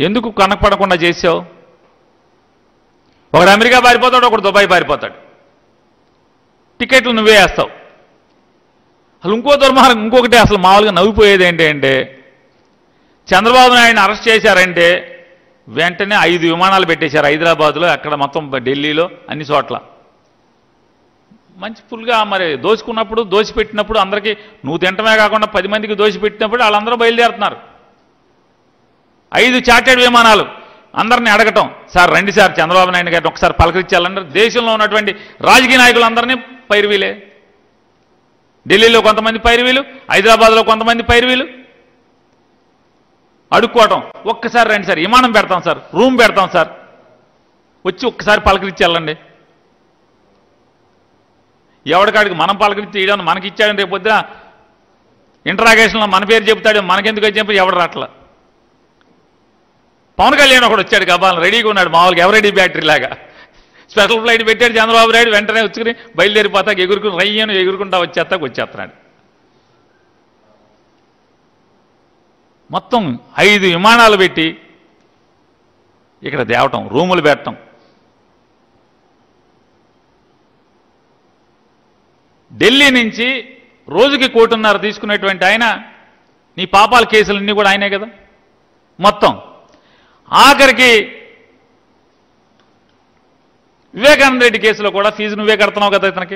ఎందుకు కనపడకుండా చేసావు ఒకడు అమెరికా పారిపోతాడు ఒకడు దుబాయ్ పారిపోతాడు టికెట్లు నువ్వే వేస్తావు అసలు ఇంకో దుర్మార్గం ఇంకొకటి అసలు మామూలుగా నవ్విపోయేది ఏంటి అంటే చంద్రబాబు నాయుడిని అరెస్ట్ చేశారంటే వెంటనే ఐదు విమానాలు పెట్టేశారు హైదరాబాద్లో అక్కడ మొత్తం ఢిల్లీలో అన్ని చోట్ల మంచి ఫుల్గా మరి దోచుకున్నప్పుడు దోచిపెట్టినప్పుడు అందరికీ నువ్వు తింటమే కాకుండా పది మందికి దోచిపెట్టినప్పుడు వాళ్ళందరూ బయలుదేరుతున్నారు ఐదు చార్టెడ్ విమానాలు అందరిని అడగటం సార్ రండి సార్ చంద్రబాబు నాయుడు గారిని ఒకసారి పలకరించాలంటే దేశంలో ఉన్నటువంటి రాజకీయ నాయకులందరినీ పైరువీలే ఢిల్లీలో కొంతమంది పైరువీలు హైదరాబాద్లో కొంతమంది పైరువీలు అడుక్కోవటం ఒక్కసారి రండి సార్ విమానం పెడతాం సార్ రూమ్ పెడతాం సార్ వచ్చి ఒక్కసారి పలకరించి వెళ్ళండి ఎవడికాడికి మనం పలకరించి ఇవ్వడం మనకి ఇచ్చాడని రేపు పొద్దున ఇంటరాగేషన్లో మన పేరు చెబుతాడు మనకెందుకు అని చెప్పి ఎవడు రాట్లా పవన్ కళ్యాణ్ ఒకడు వచ్చాడు కబాలను రెడీగా ఉన్నాడు మామూలుగా ఎవరెడీ బ్యాటరీ లాగా స్పెషల్ ఫ్లైట్ పెట్టాడు చంద్రబాబు నాయుడు వెంటనే వచ్చుకుని బయలుదేరిపోతాక ఎగురుకుని రయ్యను ఎగురుకుంటా వచ్చేస్తాక వచ్చేస్తున్నాడు మొత్తం ఐదు విమానాలు పెట్టి ఇక్కడ దేవటం రూములు పెట్టడం ఢిల్లీ నుంచి రోజుకి కోటిన్నర తీసుకునేటువంటి ఆయన నీ పాపాల కేసులన్నీ కూడా ఆయనే కదా మొత్తం ఆఖరికి వివేకానంద రెడ్డి కేసులో కూడా ఫీజు నువ్వే కడుతున్నావు కదా ఇతనికి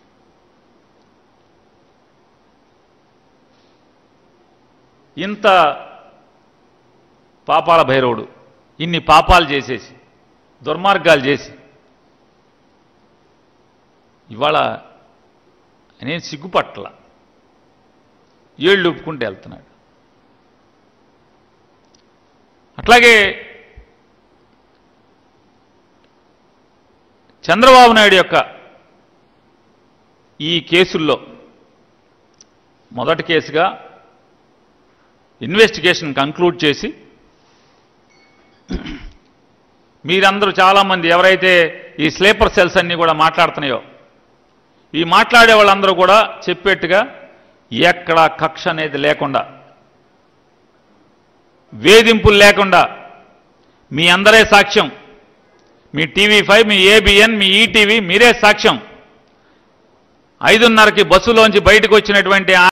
ఇంత పాపాల భైరవుడు ఇన్ని పాపాలు చేసేసి దుర్మార్గాలు చేసి ఇవాళ నేను సిగ్గుపట్ల ఏళ్ళు ఒప్పుకుంటూ వెళ్తున్నాడు అట్లాగే చంద్రబాబు నాయుడు యొక్క ఈ కేసుల్లో మొదటి కేసుగా ఇన్వెస్టిగేషన్ కంక్లూడ్ చేసి మీరందరూ చాలామంది ఎవరైతే ఈ స్లీపర్ సెల్స్ అన్నీ కూడా మాట్లాడుతున్నాయో ఈ మాట్లాడే వాళ్ళందరూ కూడా చెప్పేట్టుగా ఎక్కడ కక్ష అనేది లేకుండా వేధింపులు లేకుండా మీ అందరే సాక్ష్యం మీ టీవీ ఫైవ్ మీ ఏబిఎన్ మీ ఈటీవీ మీరే సాక్ష్యం ఐదున్నరకి బస్సులోంచి బయటకు వచ్చినటువంటి